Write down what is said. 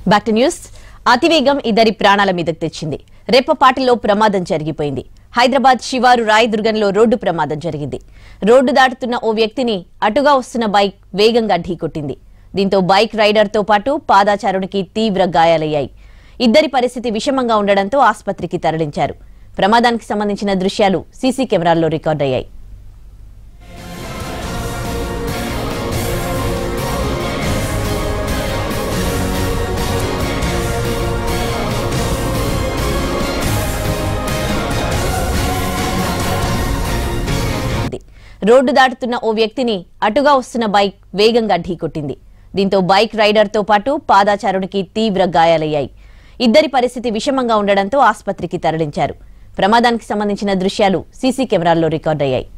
Back to news అతివేగం ఇద్దరి ప్రాణాల మీదకు తెచ్చింది రెప్పపాటిలో ప్రమాదం జరిగిపోయింది హైదరాబాద్ శివారు రాయదుర్గంలో రోడ్డు ప్రమాదం జరిగింది రోడ్డు దాటుతున్న ఓ వ్యక్తిని అటుగా వస్తున్న బైక్ వేగంగా ఢీకొట్టింది దీంతో బైక్ రైడర్తో పాటు పాదాచారునికి తీవ్ర గాయాలయ్యాయి ఇద్దరి పరిస్థితి విషమంగా ఉండడంతో ఆసుపత్రికి తరలించారు ప్రమాదానికి సంబంధించిన దృశ్యాలు సీసీ కెమెరాల్లో రికార్డయ్యాయి ఉంది. రోడ్డు దాటుతున్న ఓ వ్యక్తిని అటుగా వస్తున్న బైక్ వేగంగా ఢీకొట్టింది దీంతో బైక్ రైడర్తో పాటు పాదాచారునికి తీవ్ర గాయాలయ్యాయి ఇద్దరి పరిస్థితి విషమంగా ఉండడంతో ఆసుపత్రికి తరలించారు ప్రమాదానికి సంబంధించిన దృశ్యాలు సీసీ కెమెరాల్లో రికార్డయ్యాయి